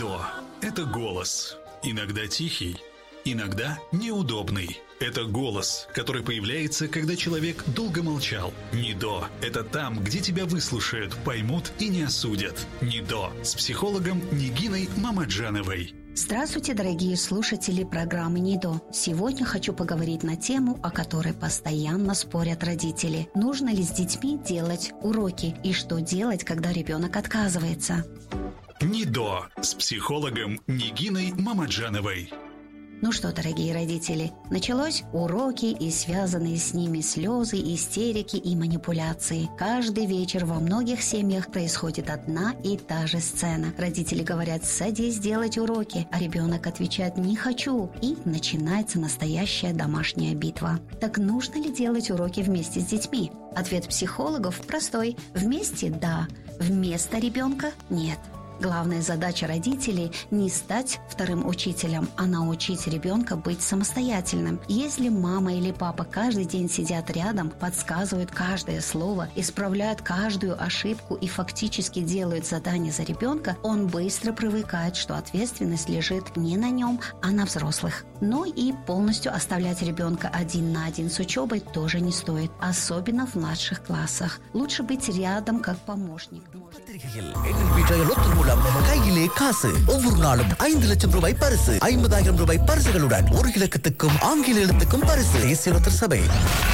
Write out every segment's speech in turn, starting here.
Нидо – это голос. Иногда тихий, иногда неудобный. Это голос, который появляется, когда человек долго молчал. Нидо – это там, где тебя выслушают, поймут и не осудят. Нидо с психологом Нигиной Мамаджановой. Здравствуйте, дорогие слушатели программы НИДО. Сегодня хочу поговорить на тему, о которой постоянно спорят родители. Нужно ли с детьми делать уроки и что делать, когда ребенок отказывается? Нидо с психологом Нигиной Мамаджановой. Ну что, дорогие родители, началось уроки и связанные с ними слезы, истерики и манипуляции. Каждый вечер во многих семьях происходит одна и та же сцена. Родители говорят «садись делать уроки», а ребенок отвечает «не хочу». И начинается настоящая домашняя битва. Так нужно ли делать уроки вместе с детьми? Ответ психологов простой. Вместе – да, вместо ребенка – нет. Главная задача родителей – не стать вторым учителем, а научить ребенка быть самостоятельным. Если мама или папа каждый день сидят рядом, подсказывают каждое слово, исправляют каждую ошибку и фактически делают задание за ребенка, он быстро привыкает, что ответственность лежит не на нем, а на взрослых. Но и полностью оставлять ребенка один на один с учебой тоже не стоит, особенно в младших классах. Лучше быть рядом как помощник. பத்திரிகையில் எங்கள் வீட்டை லொத்தர் மூலம் கையிலே காசு ஒவ்வொரு நாளும் ஐந்து லட்சம் ரூபாய் பரிசு ஐம்பதாயிரம் ரூபாய் பரிசுகளுடன் ஒரு இலக்கத்துக்கும் ஆங்கில எழுத்துக்கும் பரிசு தேசிய லொத்தர் சபை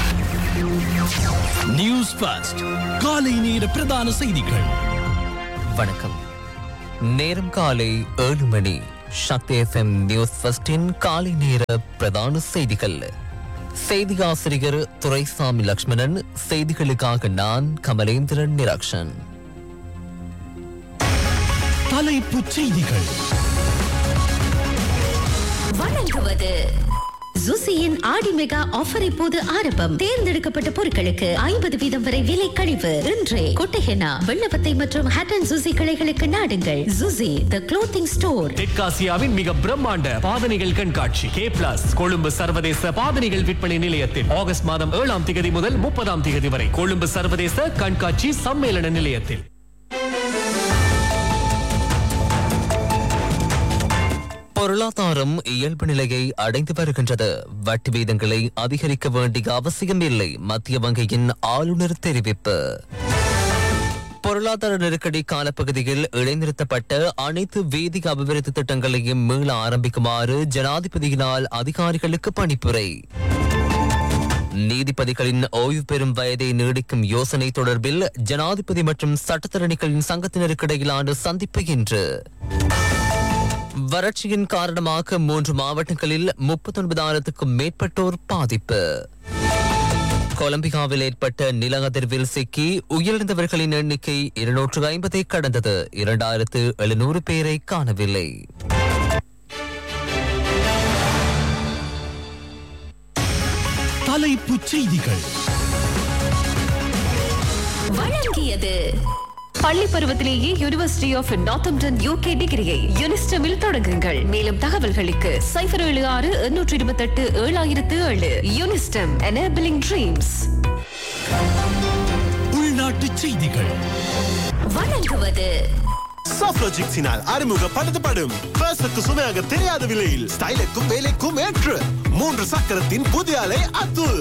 நியூஸ் பாஸ்ட் காலை நேர பிரதான செய்திகள் வணக்கம் நேரம் காலை ஏழு மணி சக்தி எஃப்எம் நியூஸ் ஃபர்ஸ்டின் காலை நேர பிரதான செய்திகள் செய்தி ஆசிரியர் துரைசாமி லக்ஷ்மணன் செய்திகளுக்காக நான் கமலேந்திரன் நிராக்ஷன் தலைப்புச் செய்திகள் வழங்குவது ஜுசியின் ஆடி மெகா ஆஃபர் இப்போது ஆரம்பம் தேர்ந்தெடுக்கப்பட்ட பொருட்களுக்கு ஐம்பது வீதம் வரை விலை கழிவு இன்றே கொட்டஹெனா வெள்ளவத்தை மற்றும் ஹட்டன் ஜுசி கிளைகளுக்கு நாடுங்கள் ஜுசி த க்ளோத்திங் ஸ்டோர் தெற்காசியாவின் மிக பிரம்மாண்ட பாதணிகள் கண்காட்சி கே பிளஸ் கொழும்பு சர்வதேச பாதணிகள் விற்பனை நிலையத்தில் ஆகஸ்ட் மாதம் ஏழாம் திகதி முதல் முப்பதாம் திகதி வரை கொழும்பு சர்வதேச கண்காட்சி சம்மேளன நிலையத்தில் பொருளாதாரம் இயல்பு நிலையை அடைந்து வருகின்றது வட்டி வீதங்களை அதிகரிக்க வேண்டிய அவசியமில்லை மத்திய வங்கியின் ஆளுநர் தெரிவிப்பு பொருளாதார நெருக்கடி காலப்பகுதியில் இடைநிறுத்தப்பட்ட அனைத்து வீதி அபிவிருத்தி திட்டங்களையும் மீள ஆரம்பிக்குமாறு ஜனாதிபதியினால் அதிகாரிகளுக்கு பணிப்புரை நீதிபதிகளின் ஓய்வு பெறும் வயதை நீடிக்கும் யோசனை தொடர்பில் ஜனாதிபதி மற்றும் சட்டத்தரணிகளின் சங்கத்தினருக்கிடையிலான சந்திப்பு இன்று வறட்சியின் காரணமாக மூன்று மாவட்டங்களில் முப்பத்தொன்பதாயிரத்துக்கும் மேற்பட்டோர் பாதிப்பு கொலம்பியாவில் ஏற்பட்ட நில அதிர்வில் சிக்கி உயிரிழந்தவர்களின் எண்ணிக்கை இருநூற்று ஐம்பதை கடந்தது இரண்டாயிரத்து எழுநூறு பேரை காணவில்லை தலைப்புச் செய்திகள் வழங்கியது பள்ளி பருவத்திலேயே யூனிவர்சிட்டி ஆஃப் நார்த்தம்டன் யூகே டிகிரியை யூனிஸ்டமில் தொடங்குங்கள் மேலும் தகவல்களுக்கு சைபர் ஏழு ஆறு எண்ணூற்று இருபத்தெட்டு ஏழாயிரத்து ஏழு யூனிஸ்டம் எனேபிளிங் ட்ரீம்ஸ் உள்நாட்டுச் செய்திகள் வழங்குவது சாஃப்லோஜிக்ஸினால் அறிமுகப்படுத்தப்படும் பர்சுக்கு சுமையாக தெரியாத விலையில் ஸ்டைலுக்கும் வேலைக்கும் ஏற்று மூன்று சக்கரத்தின் புதிய அலை அத்துல்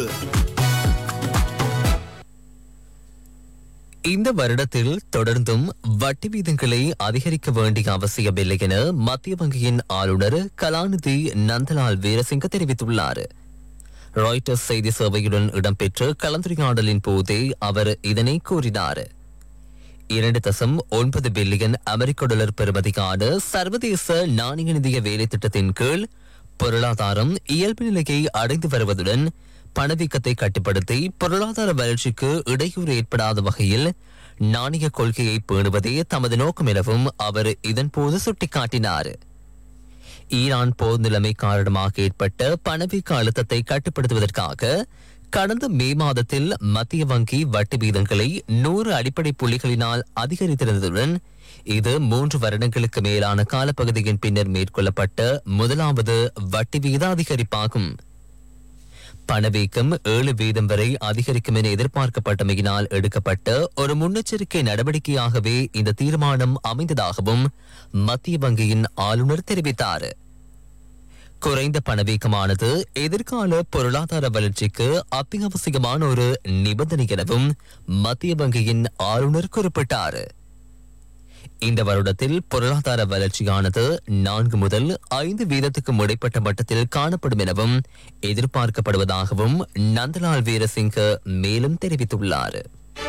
இந்த வருடத்தில் தொடர்ந்தும் வட்டி வீதங்களை அதிகரிக்க வேண்டிய அவசியமில்லை என மத்திய வங்கியின் ஆளுநர் கலாநிதி நந்தலால் வீரசிங்க தெரிவித்துள்ளார் ராய்டர்ஸ் செய்தி சேவையுடன் இடம்பெற்ற கலந்துரையாடலின் போதே அவர் இதனை கூறினார் இரண்டு தசம் ஒன்பது பில்லியன் அமெரிக்க டாலர் பெறுமதிக்கான சர்வதேச நாணய நிதிய வேலை திட்டத்தின் கீழ் பொருளாதாரம் இயல்பு நிலையை அடைந்து வருவதுடன் பணவீக்கத்தை கட்டுப்படுத்தி பொருளாதார வளர்ச்சிக்கு இடையூறு ஏற்படாத வகையில் நாணய கொள்கையை பேணுவதே தமது நோக்கம் எனவும் அவர் இதன்போது சுட்டிக்காட்டினார் ஈரான் போர் நிலைமை காரணமாக ஏற்பட்ட பணவீக்க அழுத்தத்தை கட்டுப்படுத்துவதற்காக கடந்த மே மாதத்தில் மத்திய வங்கி வட்டி வீதங்களை நூறு அடிப்படை புள்ளிகளினால் அதிகரித்திருந்ததுடன் இது மூன்று வருடங்களுக்கு மேலான காலப்பகுதியின் பின்னர் மேற்கொள்ளப்பட்ட முதலாவது வட்டி விகித அதிகரிப்பாகும் பணவீக்கம் ஏழு வீதம் வரை அதிகரிக்கும் என எதிர்பார்க்கப்பட்டமையினால் எடுக்கப்பட்ட ஒரு முன்னெச்சரிக்கை நடவடிக்கையாகவே இந்த தீர்மானம் அமைந்ததாகவும் மத்திய வங்கியின் ஆளுநர் தெரிவித்தார் குறைந்த பணவீக்கமானது எதிர்கால பொருளாதார வளர்ச்சிக்கு அத்தியாவசியமான ஒரு நிபந்தனை எனவும் மத்திய வங்கியின் ஆளுநர் குறிப்பிட்டார் இந்த வருடத்தில் பொருளாதார வளர்ச்சியானது நான்கு முதல் ஐந்து வீதத்துக்கும் இடைப்பட்ட மட்டத்தில் காணப்படும் எனவும் எதிர்பார்க்கப்படுவதாகவும் நந்தலால் வீரசிங்க மேலும் தெரிவித்துள்ளார்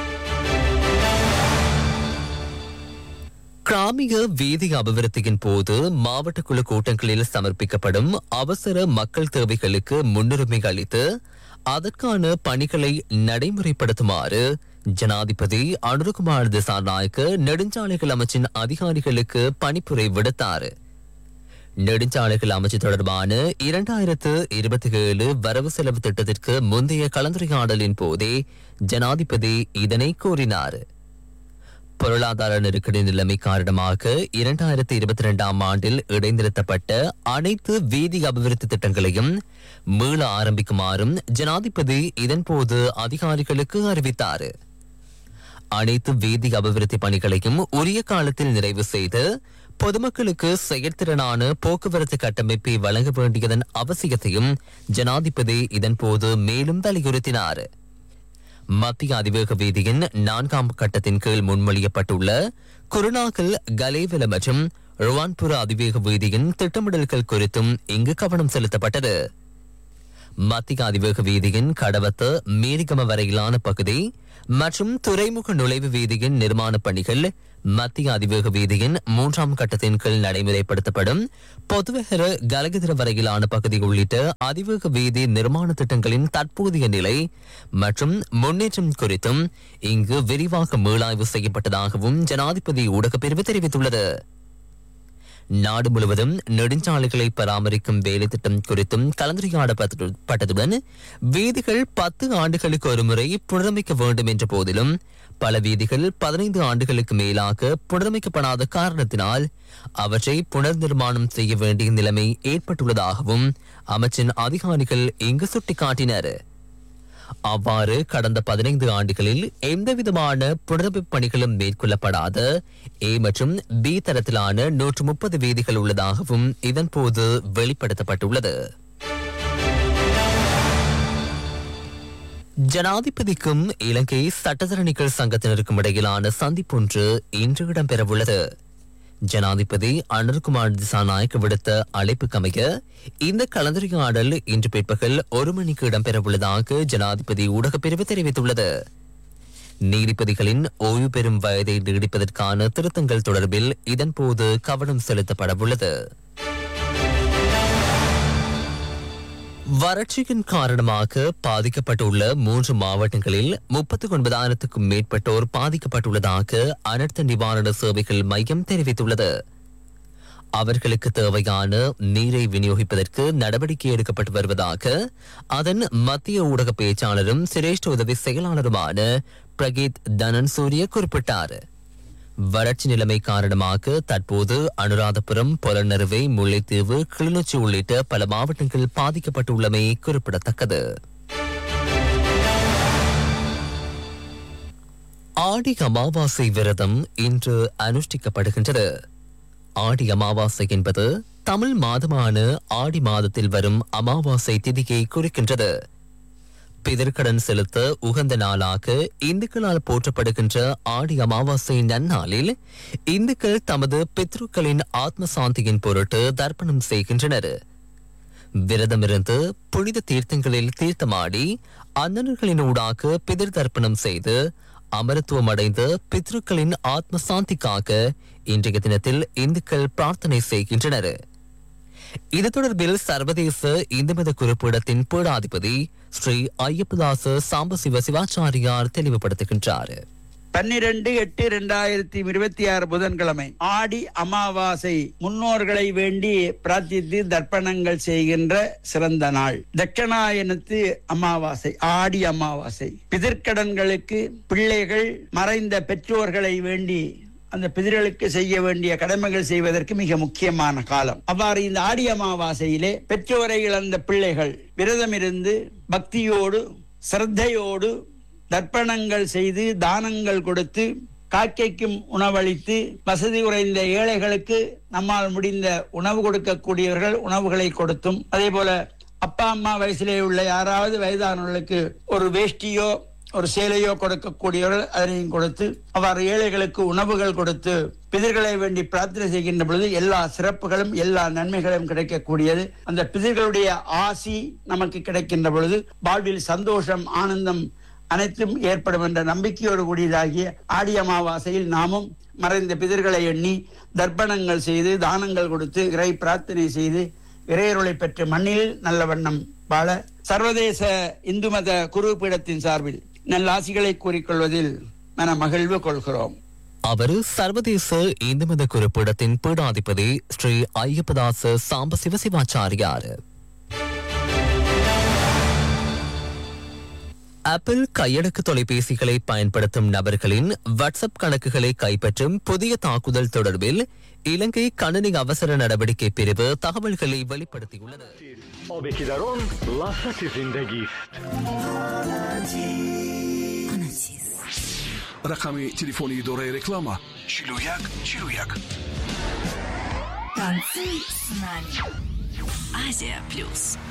கிராமிய வீதி அபிவிருத்தியின் போது மாவட்ட குழு கூட்டங்களில் சமர்ப்பிக்கப்படும் அவசர மக்கள் தேவைகளுக்கு முன்னுரிமை அளித்து அதற்கான பணிகளை நடைமுறைப்படுத்துமாறு ஜனாதிபதி அனுரகுமார் திசாநாயக்க நெடுஞ்சாலைகள் அமைச்சின் அதிகாரிகளுக்கு பணிப்புரை விடுத்தார் நெடுஞ்சாலைகள் அமைச்சு தொடர்பான இரண்டாயிரத்து இருபத்தி ஏழு வரவு செலவு திட்டத்திற்கு முந்தைய கலந்துரையாடலின் போதே ஜனாதிபதி இதனை கூறினார் பொருளாதார நெருக்கடி நிலைமை காரணமாக இரண்டாயிரத்தி இருபத்தி இரண்டாம் ஆண்டில் இடைநிறுத்தப்பட்ட அனைத்து வீதி அபிவிருத்தி திட்டங்களையும் மீள ஆரம்பிக்குமாறும் ஜனாதிபதி இதன்போது அதிகாரிகளுக்கு அறிவித்தார் அனைத்து வீதி அபிவிருத்தி பணிகளையும் உரிய காலத்தில் நிறைவு செய்து பொதுமக்களுக்கு செயற்திறனான போக்குவரத்து கட்டமைப்பை வழங்க வேண்டியதன் அவசியத்தையும் ஜனாதிபதி இதன்போது மேலும் வலியுறுத்தினார் மத்திய அதிவேக வீதியின் நான்காம் கட்டத்தின் கீழ் முன்மொழியப்பட்டுள்ள குருநாகல் கலேவல மற்றும் ருவான்புர அதிவேக வீதியின் திட்டமிடல்கள் குறித்தும் இங்கு கவனம் செலுத்தப்பட்டது மத்திய அதிவேக வீதியின் கடவத்து மீரிகம வரையிலான பகுதி மற்றும் துறைமுக நுழைவு வீதியின் நிர்மாணப் பணிகள் மத்திய அதிவேக வீதியின் மூன்றாம் கட்டத்தின் கீழ் நடைமுறைப்படுத்தப்படும் பொதுவெகர கலகிதர வரையிலான பகுதி உள்ளிட்ட அதிவேக வீதி நிர்மாண திட்டங்களின் தற்போதைய நிலை மற்றும் முன்னேற்றம் குறித்தும் இங்கு விரிவாக மீளாய்வு செய்யப்பட்டதாகவும் ஜனாதிபதி ஊடகப் பிரிவு தெரிவித்துள்ளது நாடு முழுவதும் நெடுஞ்சாலைகளை பராமரிக்கும் வேலை திட்டம் குறித்தும் கலந்துரையாடப்பட்டதுடன் வீதிகள் பத்து ஆண்டுகளுக்கு ஒருமுறை புனரமைக்க வேண்டும் என்ற போதிலும் பல வீதிகள் பதினைந்து ஆண்டுகளுக்கு மேலாக புனரமைக்கப்படாத காரணத்தினால் அவற்றை புனர் நிர்மாணம் செய்ய வேண்டிய நிலைமை ஏற்பட்டுள்ளதாகவும் அமைச்சின் அதிகாரிகள் இங்கு சுட்டிக்காட்டினர் அவ்வாறு கடந்த பதினைந்து ஆண்டுகளில் எந்தவிதமான புனரமைப்பு பணிகளும் மேற்கொள்ளப்படாத ஏ மற்றும் பி தரத்திலான நூற்று முப்பது வீதிகள் உள்ளதாகவும் இதன்போது வெளிப்படுத்தப்பட்டுள்ளது ஜனாதிபதிக்கும் இலங்கை சட்டத்தரணிகள் சங்கத்தினருக்கும் இடையிலான சந்திப்பொன்று இன்று இடம்பெறவுள்ளது ஜனாதிபதி அனுர்குமார் திசாநாயக் விடுத்த அழைப்புக்கமைய இந்த கலந்துரையாடல் இன்று பிற்பகல் ஒரு மணிக்கு இடம்பெறவுள்ளதாக ஜனாதிபதி ஊடகப் பிரிவு தெரிவித்துள்ளது நீதிபதிகளின் ஓய்வு பெறும் வயதை நீடிப்பதற்கான திருத்தங்கள் தொடர்பில் இதன்போது கவனம் செலுத்தப்படவுள்ளது வறட்சியின் காரணமாக பாதிக்கப்பட்டுள்ள மூன்று மாவட்டங்களில் முப்பத்தி ஒன்பதாயிரத்துக்கும் மேற்பட்டோர் பாதிக்கப்பட்டுள்ளதாக அனர்த்த நிவாரண சேவைகள் மையம் தெரிவித்துள்ளது அவர்களுக்கு தேவையான நீரை விநியோகிப்பதற்கு நடவடிக்கை எடுக்கப்பட்டு வருவதாக அதன் மத்திய ஊடக பேச்சாளரும் சிரேஷ்ட உதவி செயலாளருமான பிரகீத் தனன் சூரிய குறிப்பிட்டார் வறட்சி நிலைமை காரணமாக தற்போது அனுராதபுரம் பொலனறுவை முல்லைத்தீவு கிளிநொச்சி உள்ளிட்ட பல மாவட்டங்கள் பாதிக்கப்பட்டுள்ளமை குறிப்பிடத்தக்கது ஆடி அமாவாசை விரதம் இன்று அனுஷ்டிக்கப்படுகின்றது ஆடி அமாவாசை என்பது தமிழ் மாதமான ஆடி மாதத்தில் வரும் அமாவாசை திதியை குறிக்கின்றது பிதற்கடன் செலுத்த உகந்த நாளாக இந்துக்களால் போற்றப்படுகின்ற ஆடி அமாவாசை நன்னாளில் இந்துக்கள் தமது பித்ருக்களின் ஆத்ம சாந்தியின் பொருட்டு தர்ப்பணம் செய்கின்றனர் விரதமிருந்து புனித தீர்த்தங்களில் தீர்த்தமாடி அந்தணர்களினூடாக பிதிர் தர்ப்பணம் செய்து அமரத்துவம் அடைந்த பித்ருக்களின் ஆத்ம சாந்திக்காக இன்றைய தினத்தில் இந்துக்கள் பிரார்த்தனை செய்கின்றனர் இது தொடர்பில் சர்வதேச இந்து மத குறிப்பிடத்தின் பீடாதிபதி ஸ்ரீ ஐயப்பதாச சாம்பசிவ சிவாச்சாரியார் தெளிவுபடுத்துகின்றார் பன்னிரண்டு எட்டு இரண்டாயிரத்தி இருபத்தி ஆறு புதன்கிழமை ஆடி அமாவாசை முன்னோர்களை வேண்டி பிரார்த்தித்து தர்ப்பணங்கள் செய்கின்ற சிறந்த நாள் தட்சணாயனத்து அமாவாசை ஆடி அமாவாசை பிதிர்க்கடன்களுக்கு பிள்ளைகள் மறைந்த பெற்றோர்களை வேண்டி அந்த பிதிர்களுக்கு செய்ய வேண்டிய கடமைகள் செய்வதற்கு மிக முக்கியமான காலம் அவ்வாறு இந்த ஆடி அமாவாசையிலே பெற்றோரை இழந்த பிள்ளைகள் விரதமிருந்து பக்தியோடு சிரத்தையோடு தர்ப்பணங்கள் செய்து தானங்கள் கொடுத்து காக்கைக்கும் உணவளித்து வசதி குறைந்த ஏழைகளுக்கு நம்மால் முடிந்த உணவு கொடுக்கக்கூடியவர்கள் உணவுகளை கொடுத்தும் அதே போல அப்பா அம்மா வயசிலே உள்ள யாராவது வயதானவர்களுக்கு ஒரு வேஷ்டியோ ஒரு சேலையோ கொடுக்கக்கூடியவர்கள் அதனையும் கொடுத்து அவ்வாறு ஏழைகளுக்கு உணவுகள் கொடுத்து பிதர்களை வேண்டி பிரார்த்தனை செய்கின்ற பொழுது எல்லா சிறப்புகளும் எல்லா நன்மைகளும் கிடைக்கக்கூடியது அந்த பிதர்களுடைய ஆசி நமக்கு கிடைக்கின்ற பொழுது வாழ்வில் சந்தோஷம் ஆனந்தம் அனைத்தும் ஏற்படும் என்ற நம்பிக்கையோடு கூடியதாகிய ஆடி அமாவாசையில் நாமும் மறைந்த பிதர்களை எண்ணி தர்ப்பணங்கள் செய்து தானங்கள் கொடுத்து இறை பிரார்த்தனை செய்து இறையருளை பெற்று மண்ணில் நல்ல வண்ணம் வாழ சர்வதேச இந்து மத குரு பீடத்தின் சார்பில் நல்ல ஆசிகளை கூறிக்கொள்வதில் மன மகிழ்வு கொள்கிறோம் அவர் சர்வதேச இந்து மத குறிப்பிடத்தின் பீடாதிபதி ஸ்ரீ ஐயப்பதாச சாம்ப சிவசிவாச்சாரியார் ஆப்பிள் கையடக்கு தொலைபேசிகளை பயன்படுத்தும் நபர்களின் வாட்ஸ்அப் கணக்குகளை கைப்பற்றும் புதிய தாக்குதல் தொடர்பில் இலங்கை கணனி அவசர நடவடிக்கை பிரிவு தகவல்களை வெளிப்படுத்தியுள்ளது آبی که در آن لذت زندگی است رقم تلفنی دوره رکلامه 41 41 Танцы с нами. Азия плюс.